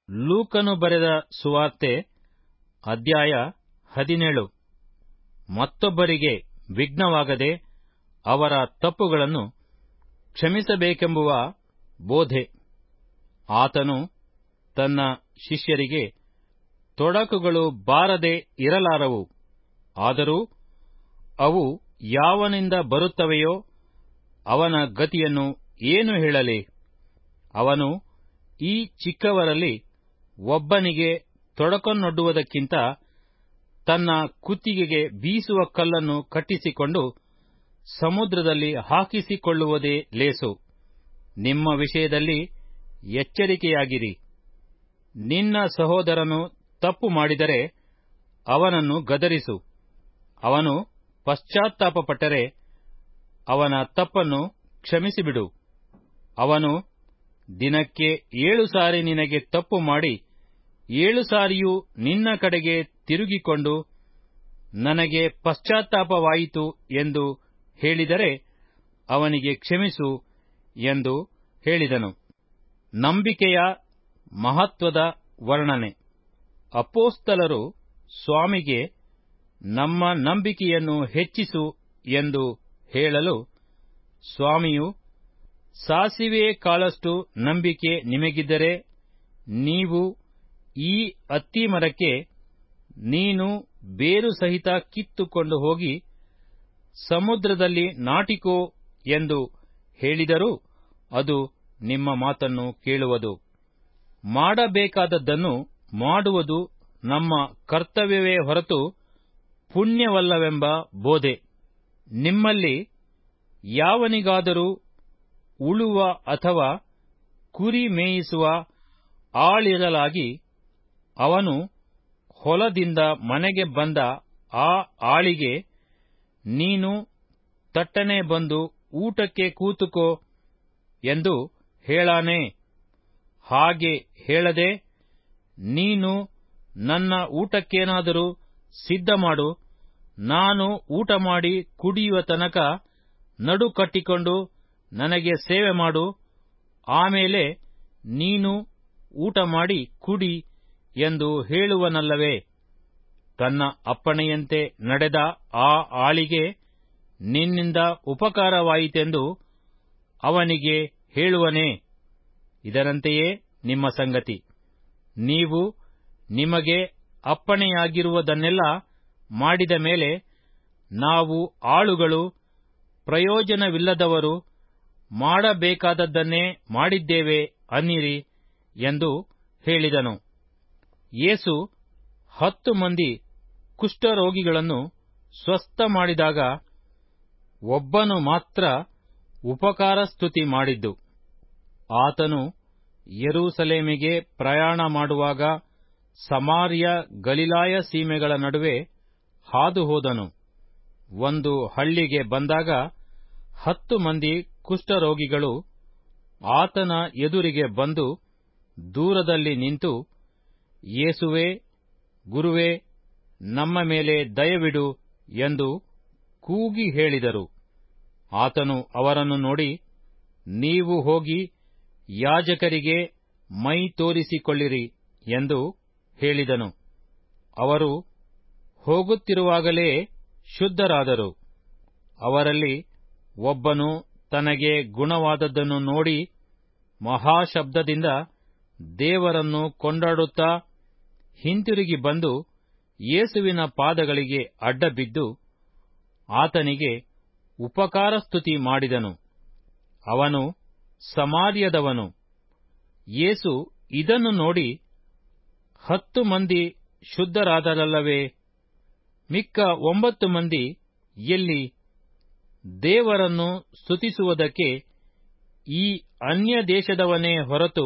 ಲೂಕನು ಬರೆದ ಸುವಾರ್ತೆ ಅಧ್ಯಾಯ ಹದಿನೇಳು ಮತ್ತೊಬ್ಬರಿಗೆ ವಿಘ್ನವಾಗದೆ ಅವರ ತಪ್ಪುಗಳನ್ನು ಕ್ಷಮಿಸಬೇಕೆಂಬುವ ಬೋಧೆ ಆತನು ತನ್ನ ಶಿಷ್ಯರಿಗೆ ತೊಡಕುಗಳು ಬಾರದೆ ಇರಲಾರವು ಆದರೂ ಅವು ಯಾವನಿಂದ ಬರುತ್ತವೆಯೋ ಅವನ ಗತಿಯನ್ನು ಏನು ಹೇಳಲಿ ಅವನು ಈ ಚಿಕ್ಕವರಲ್ಲಿ ಒಬ್ಬನಿಗೆ ತೊಡಕನ್ನೊಡ್ಡುವುದಕ್ಕಿಂತ ತನ್ನ ಕುತ್ತಿಗೆಗೆ ಬೀಸುವ ಕಲ್ಲನ್ನು ಕಟ್ಟಿಸಿಕೊಂಡು ಸಮುದ್ರದಲ್ಲಿ ಹಾಕಿಸಿಕೊಳ್ಳುವುದೇ ಲೇಸು ನಿಮ್ಮ ವಿಷಯದಲ್ಲಿ ಎಚ್ಚರಿಕೆಯಾಗಿರಿ ನಿನ್ನ ಸಹೋದರನು ತಪ್ಪು ಮಾಡಿದರೆ ಅವನನ್ನು ಗದರಿಸು ಅವನು ಪಶ್ಚಾತ್ತಾಪಪಟ್ಟರೆ ಅವನ ತಪ್ಪನ್ನು ಕ್ಷಮಿಸಿಬಿಡು ಅವನು ದಿನಕ್ಕೆ ಏಳು ಸಾರಿ ನಿನಗೆ ತಪ್ಪು ಮಾಡಿ ಏಳು ಸಾರಿಯೂ ನಿನ್ನ ಕಡೆಗೆ ತಿರುಗಿಕೊಂಡು ನನಗೆ ಪಶ್ಚಾತ್ತಾಪವಾಯಿತು ಎಂದು ಹೇಳಿದರೆ ಅವನಿಗೆ ಕ್ಷಮಿಸು ಎಂದು ಹೇಳಿದನು ನಂಬಿಕೆಯ ಮಹತ್ವದ ವರ್ಣನೆ ಅಪೋಸ್ತಲರು ಸ್ವಾಮಿಗೆ ನಮ್ಮ ನಂಬಿಕೆಯನ್ನು ಹೆಚ್ಚಿಸು ಎಂದು ಹೇಳಲು ಸ್ವಾಮಿಯು ಸಾಸಿವೆ ಕಾಳಷ್ಟು ನಂಬಿಕೆ ನಿಮಗಿದ್ದರೆ ನೀವು ಈ ಅತ್ತಿ ಮರಕ್ಕೆ ನೀನು ಬೇರು ಸಹಿತ ಕಿತ್ತುಕೊಂಡು ಹೋಗಿ ಸಮುದ್ರದಲ್ಲಿ ನಾಟಿಕೋ ಎಂದು ಹೇಳಿದರೂ ಅದು ನಿಮ್ಮ ಮಾತನ್ನು ಕೇಳುವುದು ಮಾಡಬೇಕಾದದ್ದನ್ನು ಮಾಡುವುದು ನಮ್ಮ ಕರ್ತವ್ಯವೇ ಹೊರತು ಪುಣ್ಯವಲ್ಲವೆಂಬ ಬೋಧೆ ನಿಮ್ಮಲ್ಲಿ ಯಾವನಿಗಾದರೂ ಉಳುವ ಅಥವಾ ಕುರಿ ಮೇಯಿಸುವ ಆಳಿರಲಾಗಿ ಅವನು ಹೊಲದಿಂದ ಮನೆಗೆ ಬಂದ ಆ ಆಳಿಗೆ ನೀನು ತಟ್ಟನೆ ಬಂದು ಊಟಕ್ಕೆ ಕೂತುಕೋ ಎಂದು ಹೇಳಾನೇ ಹಾಗೆ ಹೇಳದೆ ನೀನು ನನ್ನ ಊಟಕ್ಕೇನಾದರೂ ಸಿದ್ಧ ಮಾಡು ನಾನು ಊಟ ಮಾಡಿ ಕುಡಿಯುವ ತನಕ ನಡು ಕಟ್ಟಿಕೊಂಡು ನನಗೆ ಸೇವೆ ಮಾಡು ಆಮೇಲೆ ನೀನು ಊಟ ಮಾಡಿ ಕುಡಿ ಎಂದು ಹೇಳುವನಲ್ಲವೇ ತನ್ನ ಅಪ್ಪಣೆಯಂತೆ ನಡೆದ ಆ ಆಳಿಗೆ ನಿನ್ನಿಂದ ಉಪಕಾರವಾಯಿತೆಂದು ಅವನಿಗೆ ಹೇಳುವನೇ ಇದರಂತೆಯೇ ನಿಮ್ಮ ಸಂಗತಿ ನೀವು ನಿಮಗೆ ಅಪ್ಪಣೆಯಾಗಿರುವುದನ್ನೆಲ್ಲ ಮಾಡಿದ ಮೇಲೆ ನಾವು ಆಳುಗಳು ಪ್ರಯೋಜನವಿಲ್ಲದವರು ಮಾಡಬೇಕಾದದ್ದನ್ನೇ ಮಾಡಿದ್ದೇವೆ ಅನ್ನಿರಿ ಎಂದು ಹೇಳಿದನು ಯೇಸು ಹತ್ತು ಮಂದಿ ಕುಷ್ಠರೋಗಿಗಳನ್ನು ಸ್ವಸ್ಥ ಮಾಡಿದಾಗ ಒಬ್ಬನು ಮಾತ್ರ ಉಪಕಾರ ಸ್ತುತಿ ಮಾಡಿದ್ದು ಆತನು ಯೆರೂಸಲೇಮಿಗೆ ಪ್ರಯಾಣ ಮಾಡುವಾಗ ಸಮಾರ್ಯ ಗಲಿಲಾಯ ಸೀಮೆಗಳ ನಡುವೆ ಹಾದು ಹೋದನು ಒಂದು ಹಳ್ಳಿಗೆ ಬಂದಾಗ ಹತ್ತು ಮಂದಿ ಕುಷ್ಠರೋಗಿಗಳು ಆತನ ಎದುರಿಗೆ ಬಂದು ದೂರದಲ್ಲಿ ನಿಂತು ಯೇಸುವೆ ಗುರುವೇ ನಮ್ಮ ಮೇಲೆ ದಯವಿಡು ಎಂದು ಕೂಗಿ ಹೇಳಿದರು ಆತನು ಅವರನ್ನು ನೋಡಿ ನೀವು ಹೋಗಿ ಯಾಜಕರಿಗೆ ಮೈ ತೋರಿಸಿಕೊಳ್ಳಿರಿ ಎಂದು ಹೇಳಿದನು ಅವರು ಹೋಗುತ್ತಿರುವಾಗಲೇ ಶುದ್ಧರಾದರು ಅವರಲ್ಲಿ ಒಬ್ಬನು ತನಗೆ ಗುಣವಾದದ್ದನ್ನು ನೋಡಿ ಮಹಾಶಬ್ದದಿಂದ ದೇವರನ್ನು ಕೊಂಡಾಡುತ್ತಾ ಹಿಂತಿರುಗಿ ಬಂದು ಯೇಸುವಿನ ಪಾದಗಳಿಗೆ ಅಡ್ಡಬಿದ್ದು ಆತನಿಗೆ ಉಪಕಾರ ಸ್ತುತಿ ಮಾಡಿದನು ಅವನು ಸಮಾರ್ಯದವನು ಯೇಸು ಇದನ್ನು ನೋಡಿ ಹತ್ತು ಮಂದಿ ಶುದ್ಧರಾದರಲ್ಲವೇ ಮಿಕ್ಕ ಒಂಬತ್ತು ಮಂದಿ ಎಲ್ಲಿ ದೇವರನ್ನು ಸ್ತುತಿಸುವುದಕ್ಕೆ ಈ ಅನ್ಯ ದೇಶದವನೇ ಹೊರತು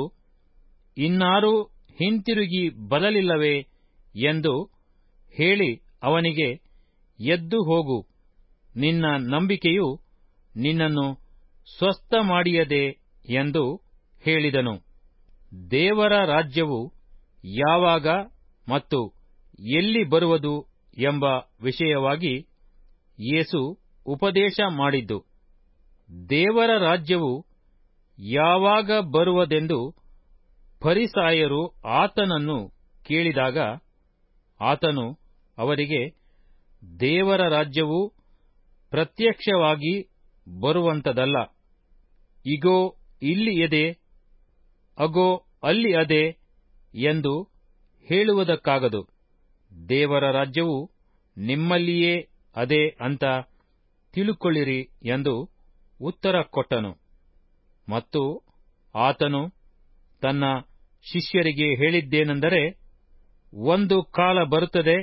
ಇನ್ನಾರೂ ಹಿಂತಿರುಗಿ ಬರಲಿಲ್ಲವೇ ಎಂದು ಹೇಳಿ ಅವನಿಗೆ ಎದ್ದು ಹೋಗು ನಿನ್ನ ನಂಬಿಕೆಯು ನಿನ್ನನ್ನು ಸ್ವಸ್ಥ ಮಾಡಿಯದೆ ಎಂದು ಹೇಳಿದನು ದೇವರ ರಾಜ್ಯವು ಯಾವಾಗ ಮತ್ತು ಎಲ್ಲಿ ಬರುವುದು ಎಂಬ ವಿಷಯವಾಗಿ ಯೇಸು ಉಪದೇಶ ಮಾಡಿದ್ದು ದೇವರ ರಾಜ್ಯವು ಯಾವಾಗ ಬರುವುದೆಂದು ಫರಿಸಾಯರು ಆತನನ್ನು ಕೇಳಿದಾಗ ಆತನು ಅವರಿಗೆ ದೇವರ ರಾಜ್ಯವು ಪ್ರತ್ಯಕ್ಷವಾಗಿ ಬರುವಂತದಲ್ಲ ಇಗೋ ಇಲ್ಲಿ ಎದೆ ಅಗೋ ಅಲ್ಲಿ ಅದೆ ಎಂದು ಹೇಳುವುದಕ್ಕಾಗದು ದೇವರ ರಾಜ್ಯವು ನಿಮ್ಮಲ್ಲಿಯೇ ಅದೆ ಅಂತ ತಿಳುಕೊಳ್ಳಿರಿ ಎಂದು ಉತ್ತರ ಕೊಟ್ಟನು ಮತ್ತು ಆತನು ತನ್ನ ಶಿಷ್ಯರಿಗೆ ಹೇಳಿದ್ದೇನೆಂದರೆ ಒಂದು ಕಾಲ ಬರುತ್ತದೆ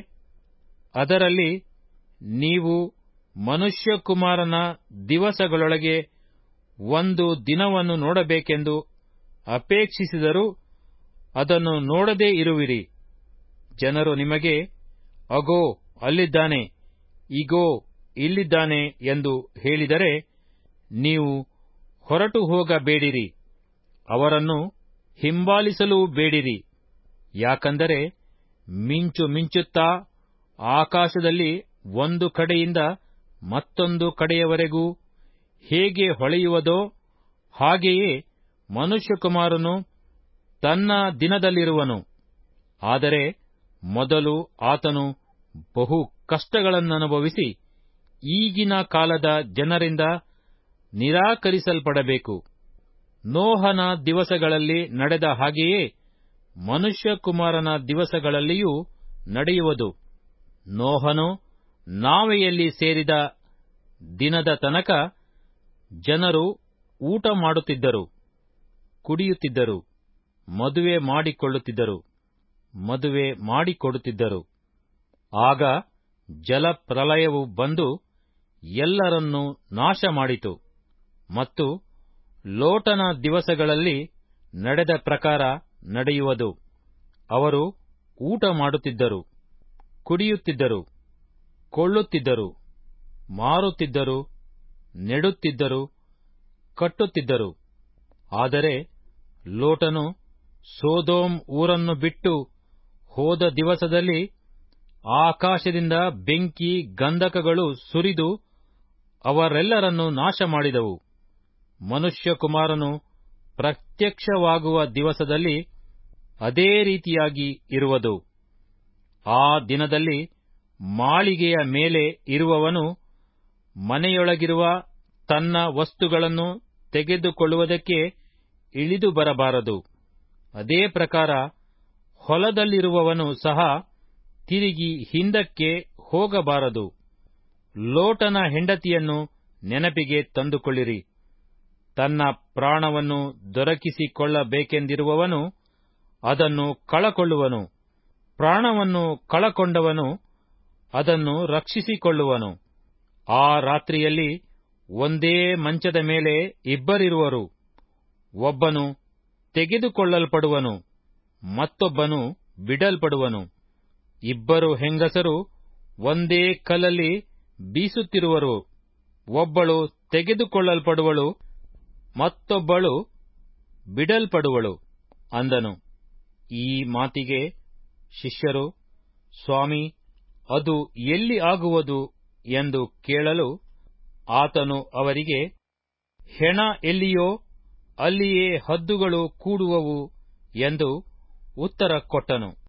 ಅದರಲ್ಲಿ ನೀವು ಮನುಷ್ಯಕುಮಾರನ ದಿವಸಗಳೊಳಗೆ ಒಂದು ದಿನವನ್ನು ನೋಡಬೇಕೆಂದು ಅಪೇಕ್ಷಿಸಿದರೂ ಅದನ್ನು ನೋಡದೇ ಇರುವಿರಿ ಜನರು ನಿಮಗೆ ಅಗೋ ಅಲ್ಲಿದ್ದಾನೆ ಇಗೋ ಇಲ್ಲಿದ್ದಾನೆ ಎಂದು ಹೇಳಿದರೆ ನೀವು ಹೊರಟು ಹೋಗಬೇಡಿರಿ ಅವರನ್ನು ಹಿಂಬಾಲಿಸಲೂ ಬೇಡಿರಿ ಯಾಕಂದರೆ ಮಿಂಚು ಮಿಂಚುತ್ತಾ ಆಕಾಶದಲ್ಲಿ ಒಂದು ಕಡೆಯಿಂದ ಮತ್ತೊಂದು ಕಡೆಯವರೆಗೂ ಹೇಗೆ ಹೊಳೆಯುವುದೋ ಹಾಗೆಯೇ ಮನುಷ್ಯಕುಮಾರನು ತನ್ನ ದಿನದಲ್ಲಿರುವನು ಆದರೆ ಮೊದಲು ಆತನು ಬಹು ಕಷ್ಟಗಳನ್ನನುಭವಿಸಿ ಈಗಿನ ಕಾಲದ ಜನರಿಂದ ನಿರಾಕರಿಸಲ್ಪಡಬೇಕು ನೋಹನ ದಿವಸಗಳಲ್ಲಿ ನಡೆದ ಹಾಗೆಯೇ ಮನುಷ್ಯಕುಮಾರನ ದಿವಸಗಳಲ್ಲಿಯೂ ನಡೆಯುವುದು ನೋಹನು ನಾವೆಯಲ್ಲಿ ಸೇರಿದ ದಿನದ ತನಕ ಜನರು ಊಟ ಮಾಡುತ್ತಿದ್ದರು ಕುಡಿಯುತ್ತಿದ್ದರು ಮದುವೆ ಮಾಡಿಕೊಳ್ಳುತ್ತಿದ್ದರು ಮದುವೆ ಮಾಡಿಕೊಡುತ್ತಿದ್ದರು ಆಗ ಜಲಪ್ರಲಯವು ಬಂದು ಎಲ್ಲರನ್ನೂ ನಾಶ ಮಾಡಿತು ಮತ್ತು ಲೋಟನ ದಿವಸಗಳಲ್ಲಿ ನಡೆದ ಪ್ರಕಾರ ನಡೆಯುವುದು ಅವರು ಊಟ ಮಾಡುತ್ತಿದ್ದರು ಕುಡಿಯುತ್ತಿದ್ದರು ಕೊಳ್ಳುತ್ತಿದ್ದರು ಮಾರುತ್ತಿದ್ದರು ನೆಡುತ್ತಿದ್ದರು ಕಟ್ಟುತ್ತಿದ್ದರು ಆದರೆ ಲೋಟನು ಸೋದೋಮ್ ಊರನ್ನು ಬಿಟ್ಟು ಹೋದ ದಿವಸದಲ್ಲಿ ಆಕಾಶದಿಂದ ಬೆಂಕಿ ಗಂಧಕಗಳು ಸುರಿದು ಅವರೆಲ್ಲರನ್ನು ನಾಶ ಮಾಡಿದವು ಮನುಷ್ಯಕುಮಾರನು ಪ್ರತ್ಯಕ್ಷವಾಗುವ ದಿವಸದಲ್ಲಿ ಅದೇ ರೀತಿಯಾಗಿ ಇರುವುದು ಆ ದಿನದಲ್ಲಿ ಮಾಳಿಗೆಯ ಮೇಲೆ ಇರುವವನು ಮನೆಯೊಳಗಿರುವ ತನ್ನ ವಸ್ತುಗಳನ್ನು ತೆಗೆದುಕೊಳ್ಳುವುದಕ್ಕೆ ಇಳಿದು ಬರಬಾರದು ಅದೇ ಪ್ರಕಾರ ಹೊಲದಲ್ಲಿರುವವನು ಸಹ ತಿರುಗಿ ಹಿಂದಕ್ಕೆ ಹೋಗಬಾರದು ಲೋಟನ ಹೆಂಡತಿಯನ್ನು ನೆನಪಿಗೆ ತಂದುಕೊಳ್ಳಿರಿ ತನ್ನ ಪ್ರಾಣವನ್ನು ದೊರಕಿಸಿಕೊಳ್ಳಬೇಕೆಂದಿರುವವನು ಅದನ್ನು ಕಳಕೊಳ್ಳುವನು ಪ್ರಾಣವನ್ನು ಕಳಕೊಂಡವನು ಅದನ್ನು ರಕ್ಷಿಸಿಕೊಳ್ಳುವನು ಆ ರಾತ್ರಿಯಲ್ಲಿ ಒಂದೇ ಮಂಚದ ಮೇಲೆ ಇಬ್ಬರಿರುವರು ಒಬ್ಬನು ತೆಗೆದುಕೊಳ್ಳಲ್ಪಡುವನು ಮತ್ತೊಬ್ಬನು ಬಿಡಲ್ಪಡುವನು ಇಬ್ಬರು ಹೆಂಗಸರು ಒಂದೇ ಕಲ್ಲಲ್ಲಿ ಬೀಸುತ್ತಿರುವರು ಒಬ್ಬಳು ತೆಗೆದುಕೊಳ್ಳಲ್ಪಡುವಳು ಮತ್ತೊಬ್ಬಳು ಬಿಡಲ್ಪಡುವಳು ಅಂದನು ಈ ಮಾತಿಗೆ ಶಿಷ್ಯರು ಸ್ವಾಮಿ ಅದು ಎಲ್ಲಿ ಆಗುವುದು ಎಂದು ಕೇಳಲು ಆತನು ಅವರಿಗೆ ಹೆಣ ಎಲ್ಲಿಯೋ ಅಲ್ಲಿಯೇ ಹದ್ದುಗಳು ಕೂಡುವವು ಎಂದು ಉತ್ತರ ಕೊಟ್ಟನು